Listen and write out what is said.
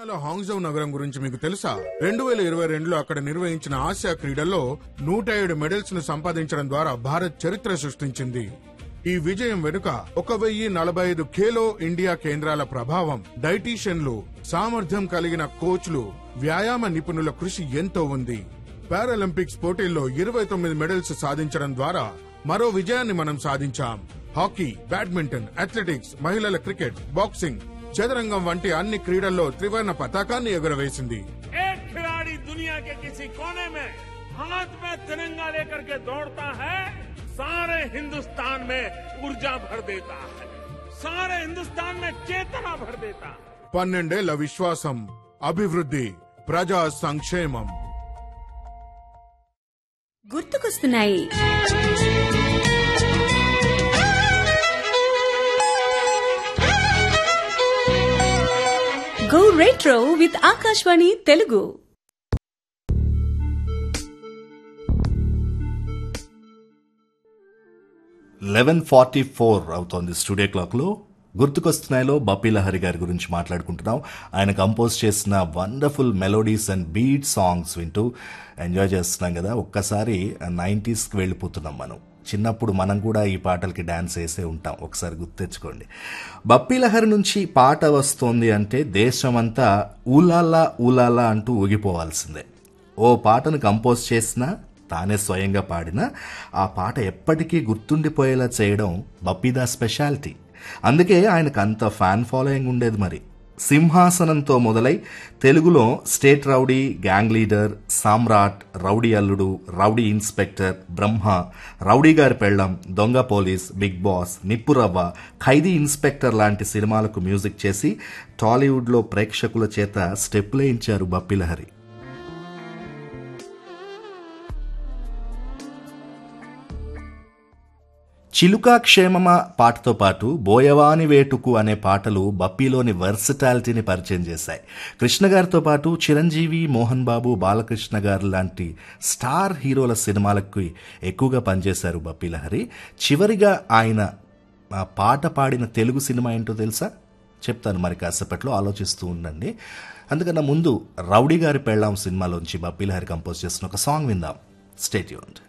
చైనాలో హాంగ్జౌ నగరం గురించి మీకు తెలుసా రెండు వేల ఇరవై రెండులో అక్కడ నిర్వహించిన ఆసియా క్రీడల్లో నూట ఏడు మెడల్స్ ను సంపాదించడం ద్వారా భారత్ చరిత్ర సృష్టించింది ఈ విజయం వెనుక ఒక వెయ్యి నలభై ఐదు ఖేలో ఇండియా కేంద్రాల ప్రభావం డైటీషియన్లు సామర్థ్యం కలిగిన కోచ్లు వ్యాయామ నిపుణుల కృషి ఎంతో ఉంది పారాలింపిక్స్ పోటీల్లో ఇరవై తొమ్మిది మెడల్స్ సాధించడం ద్వారా మరో విజయాన్ని మనం సాధించాం హాకీ బ్యాడ్మింటన్ అథ్లెటిక్స్ మహిళల క్రికెట్ బాక్సింగ్ చదరంగం వంటి అన్ని క్రీడల్లో త్రివర్ణ పతాకాన్ని ఎగురవేసింది एक खिलाड़ी दुनिया के किसी कोने में हाथ में तिरंगा लेकर के दौड़ता है सारे हिंदुस्तान में ऊर्जा भर देता है सारे हिंदुस्तान में चेतना भर देता है పన్నెండేళ్ల విశ్వాసం అభివృద్ధి ప్రజా సంక్షేమం గుర్తుకొస్తున్నాయి go retro with Akashvani Telugu eleven forty four అవుతోంది స్టూడియో క్లాక్లో గుర్తుకొస్తున్నాయిలో బప్పీ లహరి గారి గురించి మాట్లాడుకుంటున్నాం ఆయన కంపోజ్ చేసిన wonderful melodies and beat songs వింటూ ఎంజాయ్ చేస్తున్నాం కదా ఒక్కసారి నైంటీస్కి వెళ్ళిపోతున్నాం మనం చిన్నప్పుడు మనం కూడా ఈ పాటలకి డ్యాన్స్ వేసే ఉంటాం ఒకసారి గుర్తెచ్చుకోండి బప్పీ లహరి నుంచి పాట వస్తోంది అంటే దేశమంతా ఊలాలా ఊలాలా అంటూ ఊగిపోవాల్సిందే ఓ పాటను కంపోజ్ చేసినా తానే స్వయంగా పాడినా ఆ పాట ఎప్పటికీ గుర్తుండిపోయేలా చేయడం బప్పీదా స్పెషాలిటీ అందుకే ఆయనకు అంత ఫ్యాన్ ఫాలోయింగ్ ఉండేది మరి సింహాసనంతో మొదలై తెలుగులో state rowdy gang leader Samrat rowdy Alludu rowdy inspector Brahma rowdy Gari Pellam Donga police big boss Nippuravva Khaidi inspector లాంటి సినిమాలకు మ్యూజిక్ చేసి టాలీవుడ్లో ప్రేక్షకుల చేత స్టెప్లేయించారు బప్పిలహరి చిలుకా క్షేమమా పాటతో పాటు బోయవాని వేటుకు అనే పాటలు బప్పీలోని వర్సిటాలిటీని పరిచయం చేశాయి కృష్ణ గారితో పాటు చిరంజీవి మోహన్ బాబు బాలకృష్ణ గారు లాంటి స్టార్ హీరోల సినిమాలకు ఎక్కువగా పనిచేశారు బప్పీ లహరి చివరిగా ఆయన ఆ పాట పాడిన తెలుగు సినిమా ఏంటో తెలుసా చెప్తాను మరి కాసేపట్లో ఆలోచిస్తూ ఉండండి అందుకన్నా ముందు రౌడీ గారి పెళ్ళాం సినిమాలోంచి బప్పీ లహరి కంపోజ్ చేసిన ఒక సాంగ్ విందాం స్టేట్యూన్డ్